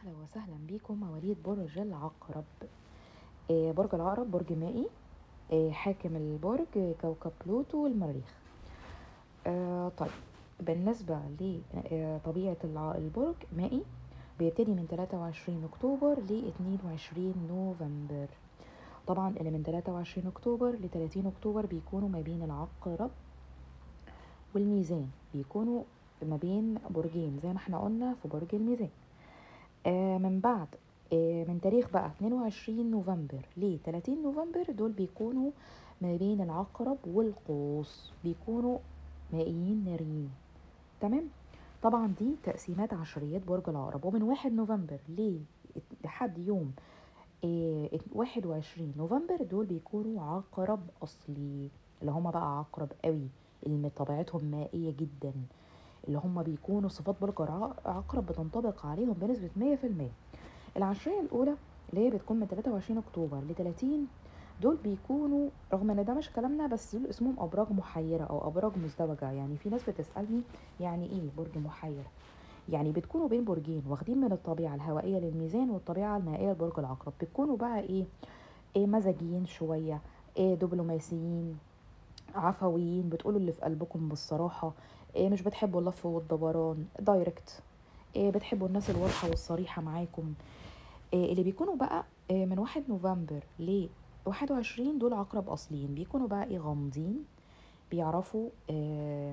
أهلا وسهلا بيكم مواليد برج العقرب آه، برج العقرب برج مائي آه، حاكم البرج آه، كوكب بلوتو المريخ آه، طيب بالنسبة لطبيعة البرج مائي بيبتدي من 23 أكتوبر ل 22 نوفمبر طبعا اللي من 23 أكتوبر ل 30 أكتوبر بيكونوا ما بين العقرب والميزان بيكونوا ما بين برجين زي ما احنا قلنا في برج الميزان آه من بعد آه من تاريخ بقى 22 نوفمبر ل 30 نوفمبر دول بيكونوا ما بين العقرب والقوس بيكونوا مائيين ناريين تمام طبعا دي تقسيمات عشريات برج العقرب ومن 1 نوفمبر ل لحد يوم آه 21 نوفمبر دول بيكونوا عقرب اصلي اللي هما بقى عقرب قوي اللي طبيعتهم مائيه جدا اللي هم بيكونوا صفات برج عقرب بتنطبق عليهم بنسبة 100% العشرية الأولى اللي هي بتكون من 23 أكتوبر ل 30 دول بيكونوا رغم ان ده مش كلامنا بس دول اسمهم ابراج محيره او ابراج مزدوجه يعني في ناس بتسالني يعني ايه برج محير يعني بتكونوا بين برجين واخدين من الطبيعه الهوائيه للميزان والطبيعه المائيه لبرج العقرب بتكونوا بقى ايه, إيه مزاجيين شويه إيه دبلوماسيين عفويين بتقولوا اللي في قلبكم بالصراحه إيه مش بتحبوا اللف والدوران دايركت إيه بتحبوا الناس الواضحة والصريحة معاكم إيه اللي بيكونوا بقى إيه من واحد نوفمبر ل 21 دول عقرب أصليين بيكونوا بقى إيه غامضين بيعرفوا إيه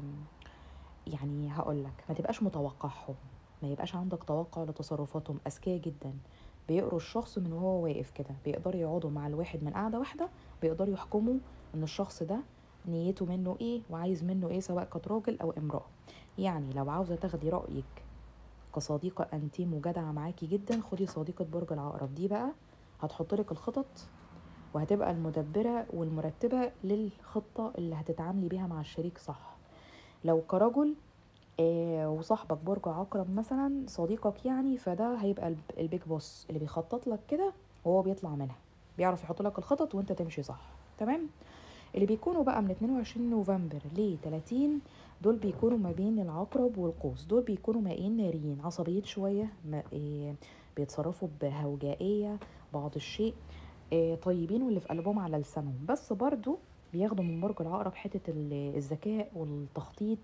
يعني هقولك ما تبقاش متوقعهم ما يبقاش عندك توقع لتصرفاتهم أذكياء جدا بيقروا الشخص من وهو واقف كده بيقدروا يقعدوا مع الواحد من قعدة واحدة بيقدروا يحكموا ان الشخص ده نيته منه ايه وعايز منه ايه سواء كانت راجل او امراه يعني لو عاوزه تاخدي رايك كصديقه انتيم وجدعه معاكي جدا خدي صديقه برج العقرب دي بقى هتحط لك الخطط وهتبقى المدبره والمرتبه للخطه اللي هتتعاملي بيها مع الشريك صح لو كرجل آه وصاحبك برج عقرب مثلا صديقك يعني فده هيبقى البيج بوس اللي بيخطط لك كده وهو بيطلع منها بيعرف يحط لك الخطط وانت تمشي صح تمام اللي بيكونوا بقى من 22 نوفمبر ل 30 دول بيكونوا ما بين العقرب والقوس دول بيكونوا مائيين ناريين عصبيين شوية ما إيه بيتصرفوا بهوجائية بعض الشيء إيه طيبين واللي في قلبهم على لسانهم بس برضو بياخدوا من برج العقرب حتة الذكاء والتخطيط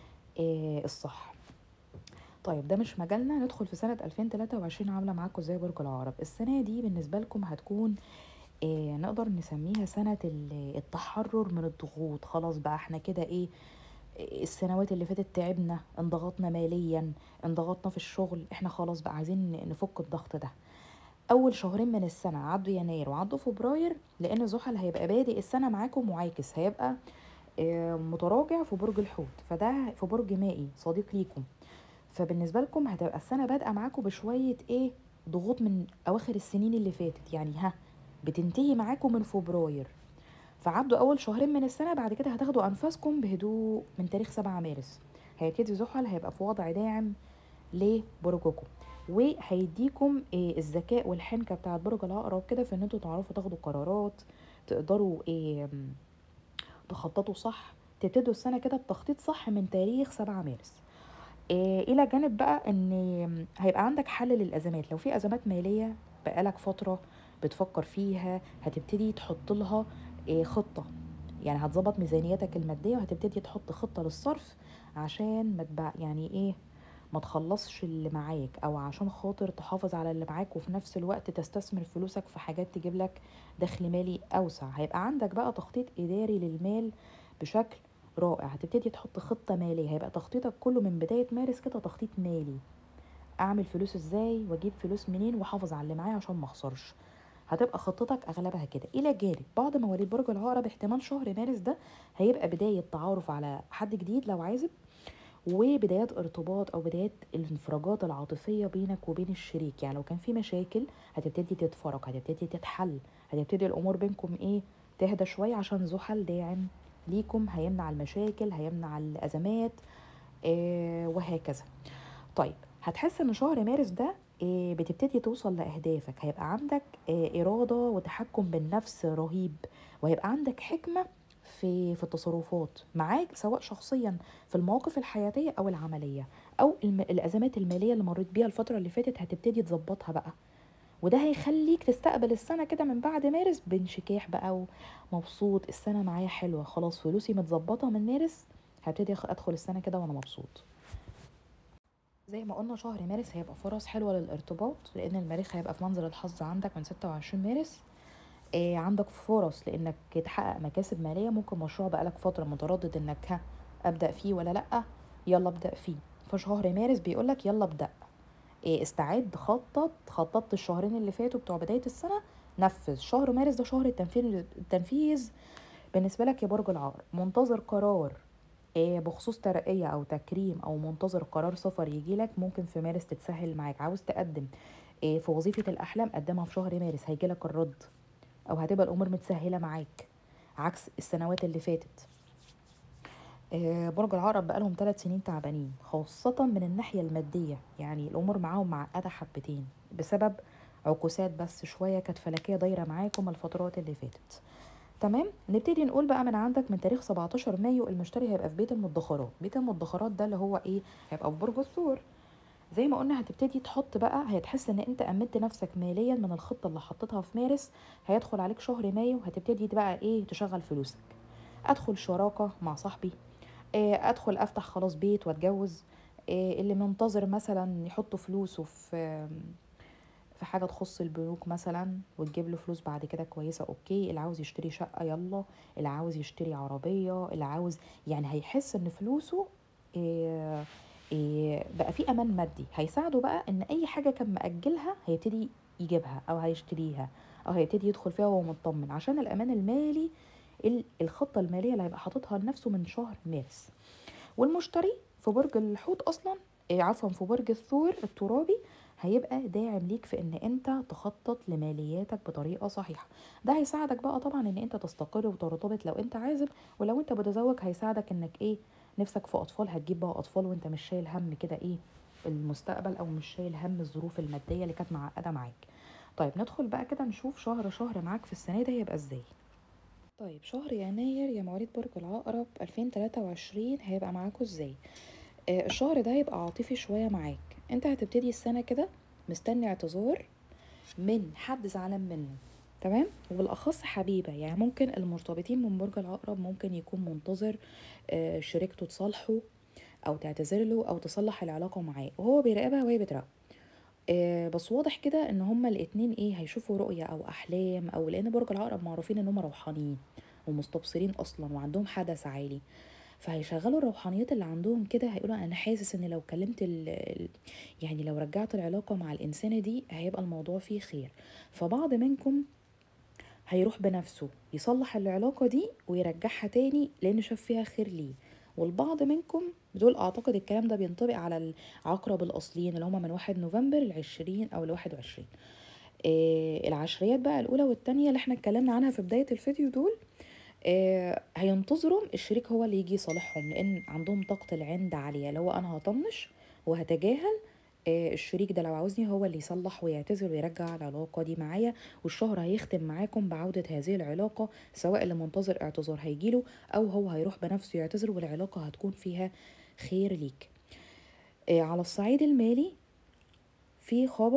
إيه الصح طيب ده مش مجالنا ندخل في سنة 2023 عاملة معاكم ازاي برج العقرب السنة دي بالنسبة لكم هتكون إيه نقدر نسميها سنة التحرر من الضغوط خلاص بقى احنا كده ايه السنوات اللي فاتت تعبنا انضغطنا ماليا انضغطنا في الشغل احنا خلاص بقى عايزين نفك الضغط ده اول شهرين من السنة عدوا يناير وعدوا فبراير لان زحل هيبقى بادئ السنة معاكم معاكس هيبقى إيه متراجع في برج الحوت فده في برج مائي صديق ليكم فبالنسبة لكم هتبقى السنة بادئة معاكم بشوية ايه ضغوط من اواخر السنين اللي فاتت يعني ها بتنتهي معاكم من فبراير فعدوا اول شهرين من السنه بعد كده هتاخدوا انفاسكم بهدوء من تاريخ 7 مارس هيبتدي زحل هيبقى في وضع داعم لبرجكم وهيديكم إيه الذكاء والحنكه بتاعت برج العقرب كده في ان انتوا تعرفوا تاخدوا قرارات تقدروا إيه تخططوا صح تبتدوا السنه كده بتخطيط صح من تاريخ 7 مارس إيه الى جانب بقى ان هيبقى عندك حل للازمات لو في ازمات ماليه بقالك فتره بتفكر فيها هتبتدي تحط لها إيه خطه يعني هتظبط ميزانيتك الماديه وهتبتدي تحط خطه للصرف عشان ما تبع يعني ايه ما تخلصش اللي معاك او عشان خاطر تحافظ على اللي معاك وفي نفس الوقت تستثمر فلوسك في حاجات تجيب لك دخل مالي اوسع هيبقى عندك بقى تخطيط اداري للمال بشكل رائع هتبتدي تحط خطه ماليه هيبقى تخطيطك كله من بدايه مارس كده تخطيط مالي اعمل فلوس ازاي واجيب فلوس منين واحافظ على اللي معايا عشان ما اخسرش هتبقى خطتك اغلبها كده الى جانب بعض مواليد برج العقرب احتمال شهر مارس ده هيبقى بدايه تعارف على حد جديد لو عازب وبدايات ارتباط او بدايات الانفراجات العاطفيه بينك وبين الشريك يعني لو كان في مشاكل هتبتدي تتفرج هتبتدي تتحل هتبتدي الامور بينكم ايه تهدى شويه عشان زحل داعم ليكم هيمنع المشاكل هيمنع الازمات آه وهكذا طيب هتحس ان شهر مارس ده بتبتدي توصل لأهدافك هيبقى عندك إرادة وتحكم بالنفس رهيب وهيبقى عندك حكمة في في التصرفات معاك سواء شخصيا في المواقف الحياتيه او العمليه او الم... الازمات الماليه اللي مريت بيها الفتره اللي فاتت هتبتدي تظبطها بقى وده هيخليك تستقبل السنه كده من بعد مارس بانشكاح بقى ومبسوط السنه معايا حلوه خلاص فلوسي متظبطه من مارس هبتدي أخ- ادخل السنه كده وانا مبسوط زي ما قلنا شهر مارس هيبقى فرص حلوة للارتباط لأن المريخ هيبقى في منزل الحظ عندك من ستة وعشرين مارس إيه عندك فرص لأنك تحقق مكاسب مالية ممكن مشروع بقالك فترة متردد إنك ها أبدأ فيه ولا لأ يلا ابدأ فيه فشهر مارس بيقولك يلا ابدأ إيه استعد خطط خططت الشهرين اللي فاتوا بتوع بداية السنة نفذ شهر مارس ده شهر التنفيذ التنفيذ بالنسبة لك يا برج العقرب منتظر قرار إيه بخصوص ترقية أو تكريم أو منتظر قرار سفر يجيلك ممكن في مارس تتسهل معاك عاوز تقدم إيه في وظيفة الأحلام قدمها في شهر مارس هيجيلك الرد أو هتبقى الأمور متسهلة معاك عكس السنوات اللي فاتت إيه برج العقرب بقالهم ثلاث سنين تعبانين خاصة من الناحية المادية يعني الأمور معاهم معقدة حبتين بسبب عكوسات بس شوية كانت فلكية دايرة معاكم الفترات اللي فاتت تمام نبتدي نقول بقى من عندك من تاريخ 17 مايو المشتري هيبقى في بيت المدخرات بيت المدخرات ده اللي هو ايه هيبقى في برج الثور زي ما قلنا هتبتدي تحط بقى هتحس ان انت امنت نفسك ماليا من الخطه اللي حطيتها في مارس هيدخل عليك شهر مايو هتبتدي بقى ايه تشغل فلوسك ادخل شراكه مع صاحبي إيه ادخل افتح خلاص بيت واتجوز إيه اللي منتظر مثلا يحط فلوسه في في حاجة تخص البنوك مثلا وتجيب له فلوس بعد كده كويسة اوكي اللي عاوز يشتري شقة يلا اللي عاوز يشتري عربية اللي عاوز يعني هيحس ان فلوسه إيه إيه بقى في امان مادي هيساعده بقى ان اي حاجة كان مأجلها هيبتدي يجيبها او هيشتريها او هيبتدي يدخل فيها وهو مطمن عشان الامان المالي ال- الخطة المالية اللي هيبقى حاططها لنفسه من شهر مارس والمشتري في برج الحوت اصلا إيه عفوا في برج الثور الترابي هيبقى داعم ليك في ان انت تخطط لمالياتك بطريقه صحيحه ده هيساعدك بقى طبعا ان انت تستقر وترتبط لو انت عازب ولو انت متزوج هيساعدك انك ايه نفسك في اطفال هتجيب بقى اطفال وانت مش شايل هم كده ايه المستقبل او مش شايل هم الظروف الماديه اللي كانت معقده معاك طيب ندخل بقى كده نشوف شهر شهر معاك في السنه دي هيبقى ازاي طيب شهر يناير يا مواليد برج العقرب 2023 هيبقى معاكوا ازاي آه، الشهر ده هيبقى عاطفي شوية معاك انت هتبتدي السنة كده مستني اعتذار من حد زعلان منه تمام وبالاخص حبيبه يعني ممكن المرتبطين من برج العقرب ممكن يكون منتظر آه، شريكته تصالحه او تعتذر له او تصلح العلاقه معاه وهو بيراقبها وهي بتراقبه آه، بس واضح كده ان هما الاتنين ايه هيشوفوا رؤية او احلام او لان برج العقرب معروفين ان هما روحانيين ومستبصرين اصلا وعندهم حدث عالي فهيشغلوا الروحانيات اللي عندهم كده هيقولوا انا حاسس ان لو كلمت ال ال- يعني لو رجعت العلاقة مع الانسانة دي هيبقى الموضوع فيه خير فبعض منكم هيروح بنفسه يصلح العلاقة دي ويرجعها تاني لأن شاف فيها خير ليه والبعض منكم دول أعتقد الكلام ده بينطبق على العقرب الأصليين اللي هم من واحد نوفمبر العشرين أو الواحد وعشرين إيه العشريات بقى الأولى والتانية اللي احنا اتكلمنا عنها في بداية الفيديو دول آه، هينتظروا الشريك هو اللي يجي يصالحهم لان عندهم طاقة العند عالية اللي هو انا هطنش وهتجاهل آه، الشريك ده لو عاوزني هو اللي يصلح ويعتذر ويرجع العلاقة دي معايا والشهر هيختم معاكم بعودة هذه العلاقة سواء اللي منتظر اعتذار هيجيله او هو هيروح بنفسه يعتذر والعلاقة هتكون فيها خير ليك آه، على الصعيد المالي في خبر